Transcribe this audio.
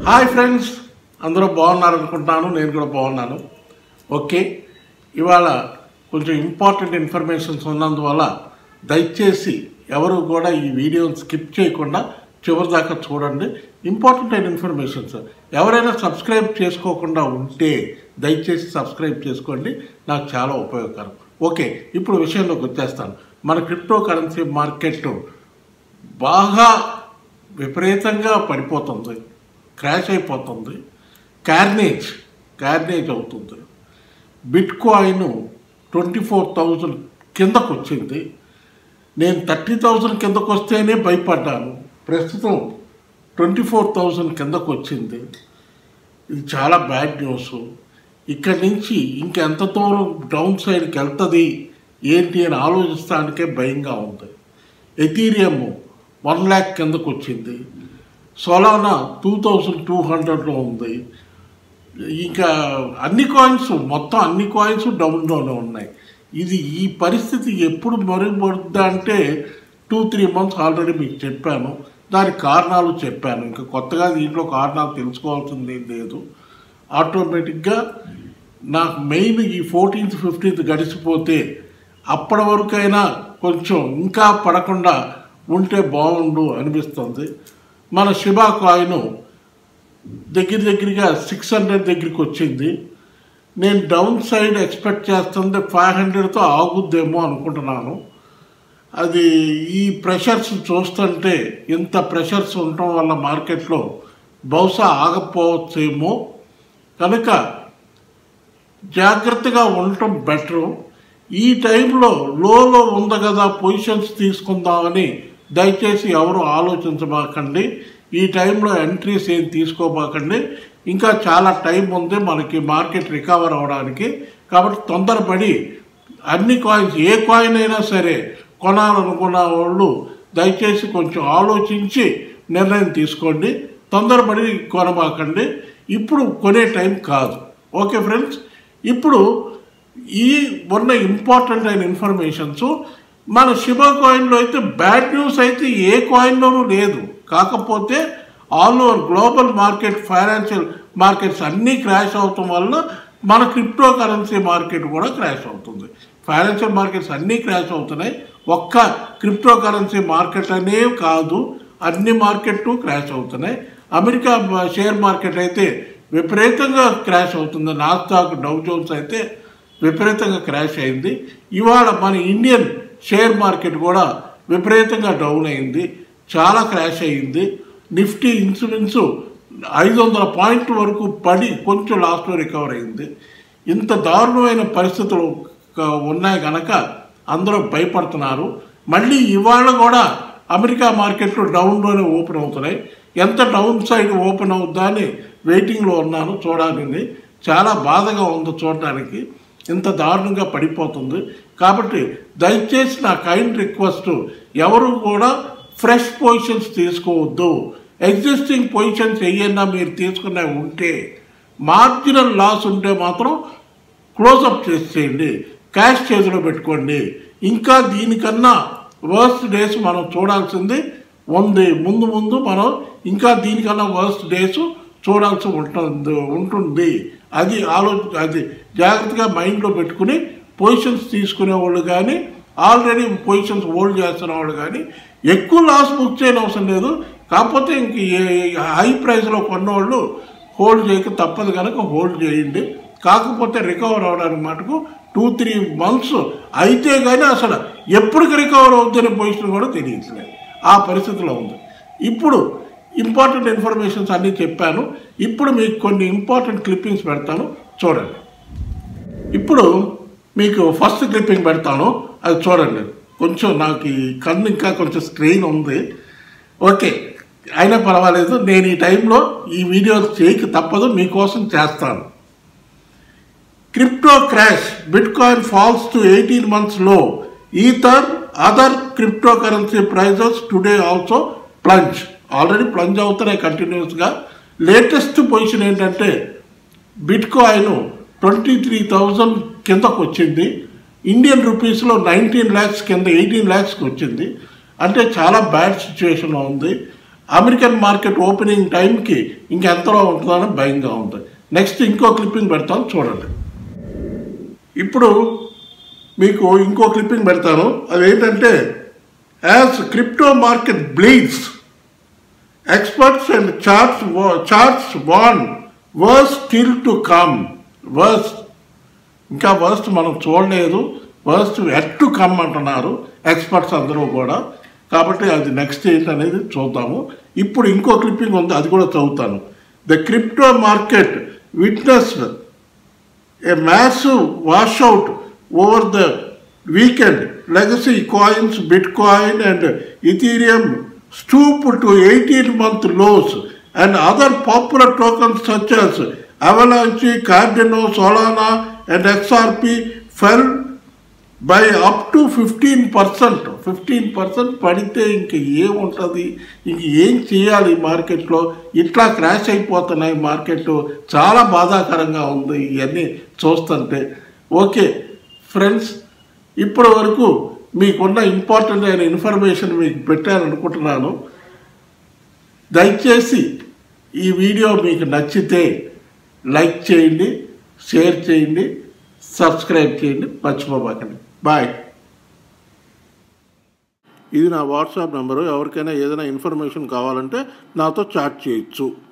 Hi friends అందరూ బాగున్నారు అనుకుంటున్నాను నేను కూడా బాగున్నాను ఓకే ఇవాళ కొంచెం ఇంపార్టెంట్ ఇన్ఫర్మేషన్స్ ఉన్నందువల్ల దయచేసి ఎవరు కూడా ఈ వీడియోని స్కిప్ చేయకుండా చివరి దాకా చూడండి ఇంపార్టెంట్ అయిన ఇన్ఫర్మేషన్స్ ఎవరైనా సబ్స్క్రైబ్ చేసుకోకుండా ఉంటే దయచేసి సబ్స్క్రైబ్ చేసుకోండి నాకు చాలా ఉపయోగకరం ఓకే ఇప్పుడు విషయంలోకి వచ్చేస్తాను మన క్రిప్టో కరెన్సీ మార్కెట్ బాగా విపరీతంగా పడిపోతుంది క్రాష్ అయిపోతుంది కార్నేజ్ కార్నేజ్ అవుతుంది bitcoin twenty four thousand కిందకు వచ్చింది నేను థర్టీ థౌజండ్ కిందకు వస్తేనే భయపడ్డాను ప్రస్తుతం ట్వంటీ ఫోర్ థౌజండ్ కిందకు వచ్చింది ఇది చాలా బ్యాడ్ న్యూస్ ఇక్కడి నుంచి ఇంకెంత దూరం డౌన్ సైడ్కి వెళ్తుంది ఏంటి అని ఆలోచిస్తానికే భయంగా ఉంది ఎథీరియం వన్ ల్యాక్ కిందకు వచ్చింది సోలానా టూ థౌజండ్ టూ హండ్రెడ్లో ఉంది ఇంకా అన్ని కాయిన్స్ మొత్తం అన్ని కాయిన్స్ డౌన్లోనే ఉన్నాయి ఇది ఈ పరిస్థితి ఎప్పుడు మెరుగుపడుద్దా అంటే టూ త్రీ మంత్స్ ఆల్రెడీ మీకు చెప్పాను దానికి కారణాలు చెప్పాను ఇంకా కొత్తగా దీంట్లో కారణాలు తెలుసుకోవాల్సింది ఏం లేదు ఆటోమేటిక్గా నాకు మెయిన్ ఈ ఫోర్టీన్త్ ఫిఫ్టీన్త్ గడిచిపోతే అప్పటి వరకైనా కొంచెం ఇంకా పడకుండా ఉంటే బాగుండు అనిపిస్తుంది మన శిబా కాయిన్ దగ్గర దగ్గరగా సిక్స్ హండ్రెడ్ దగ్గరికి వచ్చింది నేను డౌన్ సైడ్ ఎక్స్పెక్ట్ చేస్తుంది ఫైవ్ హండ్రెడ్తో ఆగుద్దేమో అనుకుంటున్నాను అది ఈ ప్రెషర్స్ చూస్తుంటే ఇంత ప్రెషర్స్ ఉండటం వల్ల మార్కెట్లో బహుశా ఆగపోవచ్చేమో కనుక జాగ్రత్తగా ఉండటం బెటరు ఈ టైంలో లోలో ఉంది కదా పొజిషన్స్ తీసుకుందామని దయచేసి ఎవరు ఆలోచించబాకండి ఈ టైంలో ఎంట్రీస్ ఏం తీసుకోబాకండి ఇంకా చాలా టైం ఉంది మనకి మార్కెట్ రికవర్ అవడానికి కాబట్టి తొందరపడి అన్ని కాయిన్స్ ఏ కాయిన్ అయినా సరే కొనాలనుకున్న వాళ్ళు దయచేసి కొంచెం ఆలోచించి నిర్ణయం తీసుకోండి తొందరపడి కొనబాకండి ఇప్పుడు కొనే టైం కాదు ఓకే ఫ్రెండ్స్ ఇప్పుడు ఈ ఉన్న ఇంపార్టెంట్ అయిన ఇన్ఫర్మేషన్స్ మన శివ కాయిన్లో అయితే బ్యాడ్ న్యూస్ అయితే ఏ కాయిన్లోనూ లేదు కాకపోతే all over global market financial markets అన్నీ క్రాష్ అవటం వల్ల మన క్రిప్టో కరెన్సీ మార్కెట్ కూడా క్రాష్ అవుతుంది ఫైనాన్షియల్ మార్కెట్స్ అన్నీ క్రాష్ అవుతున్నాయి ఒక్క క్రిప్టో కరెన్సీ మార్కెట్ అనే కాదు అన్ని మార్కెట్లు క్రాష్ అవుతున్నాయి అమెరికా షేర్ మార్కెట్ అయితే విపరీతంగా క్రాష్ అవుతుంది నాస్టాక్ డౌ జోన్స్ అయితే విపరీతంగా క్రాష్ అయింది ఇవాళ మన ఇండియన్ షేర్ మార్కెట్ కూడా విపరీతంగా డౌన్ అయింది చాలా క్రాష్ అయింది నిఫ్టీ ఇన్సూరెన్సు ఐదు వందల పాయింట్ వరకు పడి కొంచెం లాస్ట్లో రికవర్ అయింది ఇంత దారుణమైన పరిస్థితులు క- ఉన్నాయి కనుక అందరూ భయపడుతున్నారు మళ్ళీ ఇవాళ కూడా అమెరికా మార్కెట్లు డౌన్లోనే ఓపెన్ అవుతున్నాయి ఎంత డౌన్ సైడ్ ఓపెన్ అవుద్దా అని వెయిటింగ్లో ఉన్నాను చూడాలని చాలా బాధగా ఉంది చూడడానికి ఇంత దారుణంగా పడిపోతుంది కాబట్టి దయచేసి నా కైండ్ రిక్వెస్ట్ ఎవరు కూడా ఫ్రెష్ పొజిషన్స్ తీసుకోవద్దు ఎగ్జిస్టింగ్ పొజిషన్స్ ఏయన్నా మీరు తీసుకునే ఉంటే మార్జినల్ లాస్ ఉంటే మాత్రం క్లోజప్ చేసేయండి క్యాష్ చేతిలో పెట్టుకోండి ఇంకా దీనికన్నా వర్స్ట్ డేస్ మనం చూడాల్సింది ఉంది ముందు ముందు మనం ఇంకా దీనికన్నా వర్స్ట్ డేస్ చూడాల్సి ఉంటుంది ఉంటుంది అది ఆలోచన అది జాగ్రత్తగా మైండ్లో పెట్టుకుని పొజిషన్స్ తీసుకునే వాళ్ళు కానీ ఆల్రెడీ పొజిషన్స్ హోల్డ్ చేస్తున్న వాళ్ళు కానీ ఎక్కువ లాస్ బుక్ చేయని అవసరం లేదు కాకపోతే ఇంక ఏ- హై ప్రైస్లో కొన్నవాళ్ళు హోల్డ్ చేయక తప్పదు కనుక హోల్డ్ చేయండి కాకపోతే రికవర్ అవడానికి మటుకు టూ త్రీ మంత్స్ అయితే కానీ అసలు ఎప్పటికి రికవర్ అవుతుందనే పొజిషన్ కూడా తెలియట్లేదు ఆ పరిస్థితిలో ఉంది ఇప్పుడు ఇంపార్టెంట్ ఇన్ఫర్మేషన్స్ అన్నీ చెప్పాను ఇప్పుడు మీకు కొన్ని ఇంపార్టెంట్ క్లిప్పింగ్స్ పెడతాను చూడండి ఇప్పుడు మీకు ఫస్ట్ క్లిప్పింగ్ పెడతాను అది చూడండి కొంచెం నాకు ఈ కన్ను ఇంకా కొంచెం స్ట్రెయిన్ ఉంది ఓకే అయినా పర్వాలేదు నేను ఈ టైంలో ఈ వీడియో చేయక తప్పదు మీకోసం చేస్తాను crypto crash bitcoin falls to eighteen months లో ether other cryptocurrency prices today also plunge already plunge అవుతున్నాయి కంటిన్యూస్గా లేటెస్ట్ పొజిషన్ ఏంటంటే bitcoin twenty three thousand కిందకు వచ్చింది ఇండియన్ రూపీస్లో నైన్టీన్ ల్యాక్స్ కింద ఎయిటీన్ ల్యాక్స్కి వచ్చింది అంటే చాలా బ్యాడ్ సిచ్యువేషన్లో ఉంది అమెరికన్ మార్కెట్ ఓపెనింగ్ టైంకి ఇంకెంతలో ఉంటుందని భయంగా ఉంది నెక్స్ట్ ఇంకో క్లిప్పింగ్ పెడతాను చూడండి ఇప్పుడు మీకు ఇంకో క్లిప్పింగ్ పెడతాను అదేంటంటే as crypto market bleeds experts and charts charts warn worse still to come worse ఇంకా వర్స్ట్ మనం చూడలేదు వర్స్ట్ ఎట్ టు కమ్ అంటున్నారు ఎక్స్పర్ట్స్ అందరూ కూడా కాబట్టి అది నెక్స్ట్ ఏంటనేది చూద్దాము ఇప్పుడు ఇంకో క్లిప్పింగ్ ఉంది అది కూడా చదువుతాను the crypto market witness a massive washout over the weekend. Legacy coins, Bitcoin, and Ethereum stooped to 18 month lows, and other popular tokens such as Avalanche, Cardano, Solana, and XRP fell by up to fifteen percent fifteen percent పడితే ఇంక ఏముంటుంది ఇంక ఏం చేయాలి ఈ మార్కెట్లో ఇట్లా crash అయిపోతున్నాయి మార్కెట్ చాలా బాధాకరంగా ఉంది ఇవన్నీ చూస్తుంటే ఓకే ఫ్రెండ్స్ ఇప్పటి వరకు మీకున్న ఇంపార్టెంట్ అయిన ఇన్ఫర్మేషన్ మీకు పెట్టాలనుకుంటున్నాను దయచేసి ఈ వీడియో మీకు నచ్చితే లైక్ చేయండి షేర్ చేయండి సబ్స్క్రైబ్ చేయండి మర్చిపోబాకండి బాయ్ ఇది నా వాట్సాప్ నెంబరు ఎవరికైనా ఏదైనా ఇన్ఫర్మేషన్ కావాలంటే నాతో చాట్ చేయొచ్చు